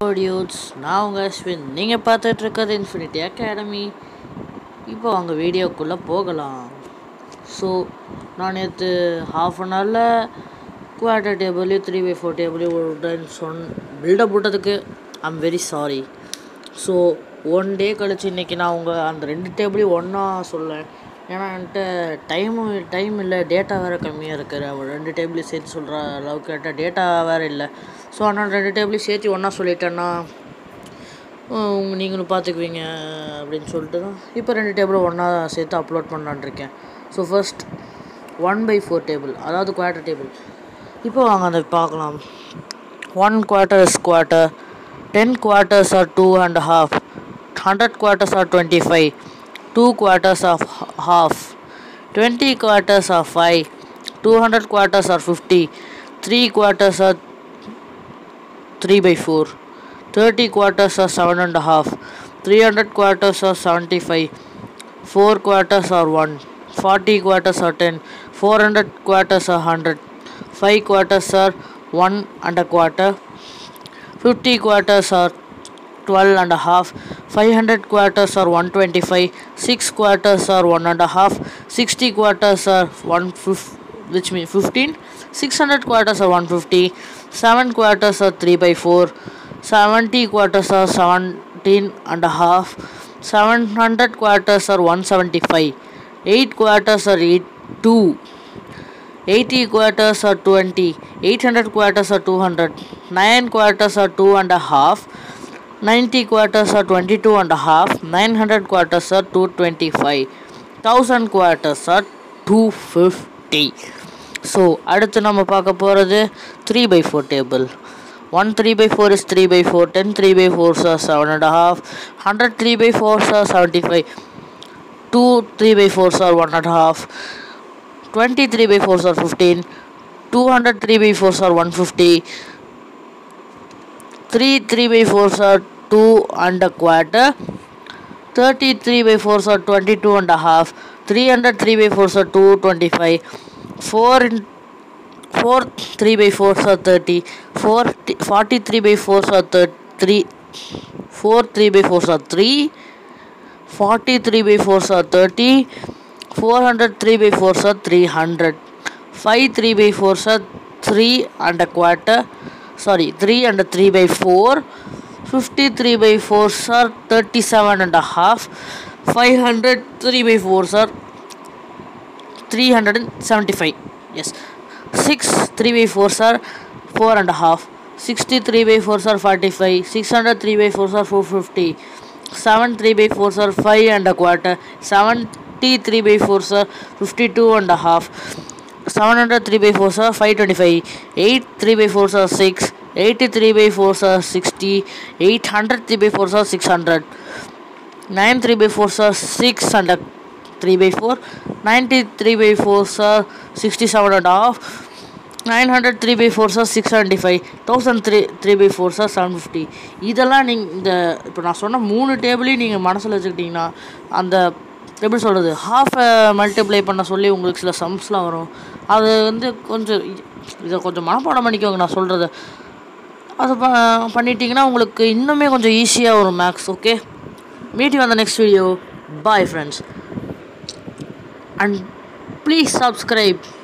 dudes நான் உங்கள் அஸ்வின் நீங்கள் பார்த்துட்டு இருக்கிறது இன்ஃபினிட்டி அகாடமி இப்போ அவங்க வீடியோக்குள்ளே போகலாம் ஸோ நான் நேற்று ஹாஃப் அன் ஹவரில் quarter table three by four table விட்டேன்னு சொன் பில்டப் விட்டதுக்கு I'm very sorry so one day கழிச்சு இன்றைக்கி நான் உங்கள் அந்த ரெண்டு டேபிளையும் ஒன்றா சொல்லேன் ஏன்னா என்கிட்ட டைமும் டைம் இல்லை டேட்டா வேறு கம்மியாக இருக்குது அவன் ரெண்டு டேபிளையும் சேர்த்து சொல்கிற அளவுக்கு என்கிட்ட டேட்டா வேறு இல்லை ஸோ அதனால் ரெண்டு டேபிளையும் சேர்த்து ஒன்றா சொல்லிட்டேன்னா உங்க நீங்களும் பார்த்துக்குவீங்க அப்படின்னு சொல்லிட்டு தான் இப்போ ரெண்டு டேபிளும் ஒன்றா சேர்த்து அப்லோட் பண்ணலான்னு இருக்கேன் so first one by four table அதாவது குவார்ட்டர் டேபிள் இப்போ வாங்க அதை பார்க்கலாம் one quarter is quarter ten quarters are two and half hundred quarters are twenty five two quarters of half twenty quarters are five two hundred quarters are fifty three quarters are three by four thirty quarters are seven and half three hundred quarters are seventy five four quarters are one forty quarters R ten four hundred quarters are hundred five quarters are one and a quarter fifty quarters are twelve and half five hundred quarters are one twenty five six quarters are one and half sixty quarters are one ஃபிஃப் which means 15 600 quarters are 150 7 quarters are 3 by 4 70 quarters are 17 and a half 700 quarters are 175 8 quarters are 82 80 quarters are 20 800 quarters are 200 9 quarters are 2 and a half 90 quarters are 22 and a half 900 quarters are 225 1000 quarters are 250 so அடுத்து நம்ம பார்க்க போகிறது three by four table one three by four is three by four ten three by four sir seven and half hundred three by four sir seventy five two three by four sir one and half twenty three by four sir fifteen two hundred three by four sir one fifty three three by four sir two and a quarter thirty three by four sir twenty two and a half three hundred three by four sir two twenty five four in four three by fours are thirty four forty three by fours are third three four three by fours are three forty three by fours are thirty four hundred three by fours are three hundred five three by fours are three and a quarter sorry three and three by four fifty three by fours are thirty seven and a half five hundred three by fours are 375 yes 6 3 by 4s are 4 and a half 63 by 4s are 45 603 by 4s are 450 7 3 by 4s are 5 and a quarter 73 by 4s are 52 and a half 703 by 4s are 525 8 3 by 4s are 6 83 by 4s are 60 803 by 4s are 600 9 3 by 4s are 6 and a 3 by 4 93 by 4 are 67 and a half 903 by 4 are 675 1003 3 by 4 are 750 இதெல்லாம் நீங்கள் இந்த இப்போ நான் சொன்ன மூணு டேபிளையும் நீங்கள் மனசில் வச்சுக்கிட்டிங்கன்னா அந்த எப்படி சொல்கிறது ஹாஃப் மல்டிப்ளை பண்ண சொல்லி உங்களுக்கு சில சம்ஸ்லாம் வரும் அது வந்து கொஞ்சம் இதை கொஞ்சம் மனப்பாடம் பண்ணிக்கோங்க நான் சொல்கிறத அது ப பண்ணிட்டீங்கன்னா உங்களுக்கு இன்னுமே கொஞ்சம் ஈஸியாக வரும் மேக்ஸ் ஓகே மீட் யூ அந்த next video bye friends and please subscribe